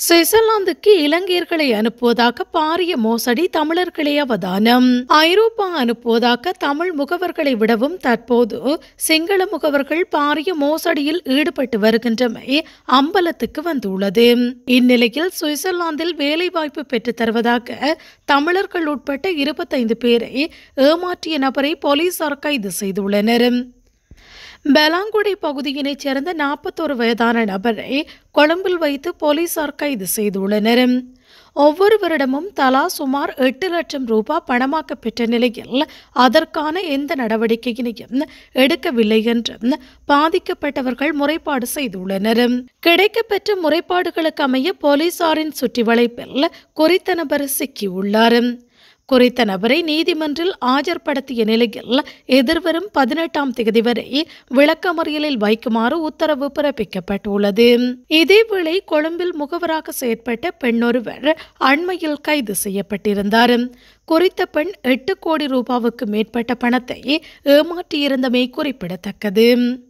சுவிட்சர்லாந்துக்கு இலங்கையர்களை அனுப்புவதாக பாரிய மோசடி தமிழர்களே அவதானம் ஐரோப்பா அனுப்புவதாக தமிழ் முகவர்களை விடவும் தற்போது சிங்கள முகவர்கள் பாரிய மோசடியில் ஈடுபட்டு வருகின்றமை அம்பலத்துக்கு வந்துள்ளது இந்நிலையில் சுவிட்சர்லாந்தில் வேலைவாய்ப்பு பெற்றுத் தருவதாக தமிழர்கள் உட்பட்ட இருபத்தைந்து பேரை ஏமாற்றிய நபரை போலீசார் கைது செய்துள்ளனர் பெலாங்குடி பகுதியினைச் சேர்ந்த நாற்பத்தோரு வயதான நபரை கொழும்பில் வைத்து போலீசார் கைது செய்துள்ளனர் ஒவ்வொருவரிடமும் தலா சுமார் எட்டு லட்சம் ரூபாய் பணமாக்க பெற்ற நிலையில் அதற்கான எந்த நடவடிக்கையினையும் எடுக்கவில்லை என்றும் பாதிக்கப்பட்டவர்கள் முறைப்பாடு செய்துள்ளனர் கிடைக்கப்பெற்ற முறைப்பாடுகளுக்கு அமைய போலீசாரின் சுற்றி வளைப்பில் குறித்த நபர் சிக்கியுள்ளார் குறித்த நபரை நீதிமன்றில் ஆஜர்படுத்திய நிலையில் எதிர்வரும் பதினெட்டாம் தேதி வரை விளக்கமறியலில் வைக்குமாறு உத்தரவு பிறப்பிக்கப்பட்டுள்ளது இதேவேளை கொழும்பில் முகவராக செயற்பட்ட பெண்ணொருவர் அண்மையில் கைது செய்யப்பட்டிருந்தார் குறித்த பெண் எட்டு கோடி ரூபாவுக்கு மேற்பட்ட பணத்தை ஏமாற்றியிருந்தமை குறிப்பிடத்தக்கது